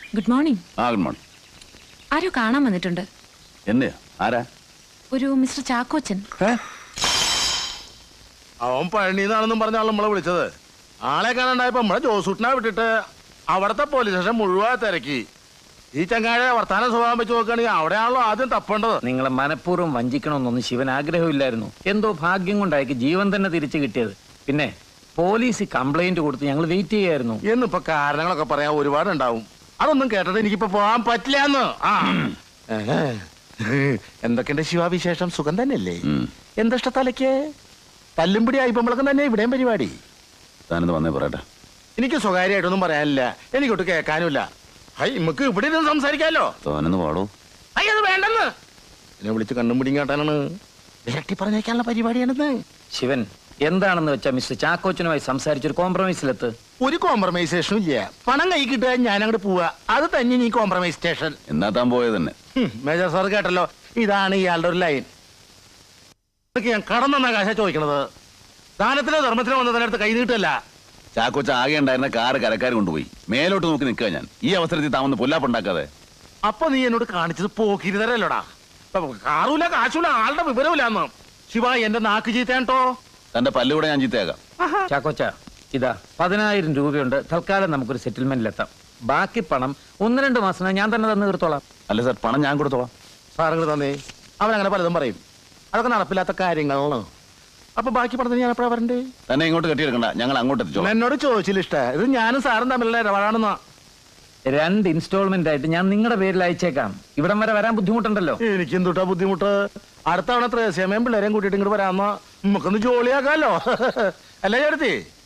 Good morning ആ good morning ആരോ കാണാൻ വന്നിട്ടുണ്ട് എന്നെയാ ആരാ ഒരു മിസ്റ്റർ ചാക്കോച്ചൻ ഏ? അവൻ പഴനിന്നാണെന്നും പറഞ്ഞ ആൾ നമ്മളെ വിളിച്ചത് ആളെ കാണാണ്ടായപ്പോ നമ്മളെ ജോസൂട്ടിനെ വിട്ടിട്ട് അവിടത്തെ പോലീസ് സ്റ്റേഷൻ മുഴുവൻ തിരക്കി ഈ ചങ്ങാഴ വർത്താനം സ്വഭാവം വെച്ച് നോക്കുകയാണെങ്കിൽ അവിടെയാണല്ലോ ആദ്യം തപ്പേണ്ടത് നിങ്ങളെ മനഃപൂർവ്വം വഞ്ചിക്കണമെന്നൊന്നും ശിവൻ ആഗ്രഹമില്ലായിരുന്നു എന്തോ ഭാഗ്യം കൊണ്ടായിരിക്കും ജീവൻ തന്നെ തിരിച്ചു കിട്ടിയത് പിന്നെ പോലീസ് കംപ്ലൈന്റ് കൊടുത്ത് ഞങ്ങൾ വെയിറ്റ് ചെയ്യായിരുന്നു എന്നിപ്പോ കാരണങ്ങളൊക്കെ പറയാൻ ഒരുപാടുണ്ടാവും അതൊന്നും കേട്ടിട്ട് എനിക്കിപ്പോ പോകാൻ പറ്റില്ലാന്ന് ആ ഏഹ്. എന്തൊക്കെയുണ്ട് ശിവാവിശേഷം സുഖം തന്നെയല്ലേ ഉം. എന്തിഷ്ട തലയ്ക്ക് തല്ലുംപിടി ആയിപ്പോഴേക്കും തന്നെ ഇവിടെയും പരിപാടി താനിത് വന്നേ പറയട്ടെ എനിക്ക് സ്വകാര്യമായിട്ടൊന്നും പറയാനില്ല എനിക്കൊട്ട് കേൾക്കാനുമില്ല ഹൈ നമുക്ക് ഇവിടെ ഇരുന്ന് സംസാരിക്കാലോ തോനെന്ന് പാടൂ ഹൈ അത് വേണ്ടെന്ന് എന്നെ വിളിച്ച് കണ്ണും പിടിയും കാട്ടാനാണ് വിരട്ടി പറഞ്ഞേക്കാനുള്ള പരിപാടിയാണെന്ന് ശിവൻ എന്താണെന്ന് വെച്ചാൽ മിസ്റ്റർ ചാക്കോച്ചനുമായി സംസാരിച്ചൊരു കോംപ്രമൈസിലെത്ത് ഒരു കോംപ്രമൈസേഷനും ഇല്ല പണം കൈ കിട്ടുക ഞാൻ അങ്ങോട്ട് പോവുക അത് തന്നെ നീ കോംപ്രമൈസ് സ്റ്റേഷൻ എന്നാ താൻ പോയത് തന്നെ ഹും, മേജർ സാർ കേട്ടല്ലോ ഇതാണ് ഇയാളുടെ ഒരു ലൈൻ ഇതൊക്കെ ഞാൻ കടന്നെന്ന കാശ ചോദിക്കണത് ദാനത്തിനോ ധർമ്മത്തിനോ വന്നതിനടുത്ത് കൈ നീട്ടല്ല ചാക്കോച്ച ആകെ ഉണ്ടായിരുന്ന കാറ് കരക്കാർ കൊണ്ടുപോയി മേലോട്ട് നോക്കി നിൽക്കുക ഞാൻ ഈ അവസരത്തിൽ താമന്ന് പൊല്ലാപ്പുണ്ടാക്കാതെ അപ്പൊ നീ എന്നോട് കാണിച്ചത് പോക്കിരുതരല്ലോടാ കാറൂല കാശൂല ആളുടെ വിവരമില്ലാന്ന് ശിവ എന്റെ നാക്ക് ചീത്തേട്ടോ തന്റെ പല്ലുകൂടെ ഞാൻ ചീത്തയാകാം ചാക്കോച്ച ഇതാ പതിനായിരം രൂപയുണ്ട് തൽക്കാലം നമുക്കൊരു സെറ്റിൽമെന്റിലെത്താം ബാക്കി പണം ഒന്ന് രണ്ട് മാസം ഞാൻ തന്നെ തന്നു തീർത്തോളാം അല്ല സാർ പണം ഞാൻ കൊടുത്തോളാം സാറങ്ങൾ തന്നേ അവനങ്ങനെ പലതും പറയും അതൊക്കെ നടപ്പില്ലാത്ത കാര്യങ്ങളാണ് അപ്പൊ ബാക്കി പണത്തിന് ഞാൻ എപ്പോഴാ വരണ്ടേ തന്നെ ഇങ്ങോട്ട് കെട്ടിയെടുക്കണ്ട ഞങ്ങൾ അങ്ങോട്ട് എത്തിച്ചോളാം എന്നോട് ചോദിച്ചില്ല ഇഷ്ട ഇത് ഞാനും സാറും തമ്മിലുള്ള ഇടപാടാണെന്നാ രണ്ട് ഇൻസ്റ്റാൾമെന്റ് ആയിട്ട് ഞാൻ നിങ്ങളുടെ പേരിൽ അയച്ചേക്കാം ഇവിടം വരെ വരാൻ ബുദ്ധിമുട്ടുണ്ടല്ലോ എനിക്ക് എന്തുട്ടാ ബുദ്ധിമുട്ട് അടുത്ത തവണ ത്രേസ്യമയും പിള്ളേരെയും കൂട്ടിയിട്ട് ഇങ്ങോട്ട് വരാമെന്നാ നമുക്കൊന്ന് ജോളിയാക്കാലോ അല്ലേ ചേർത്തി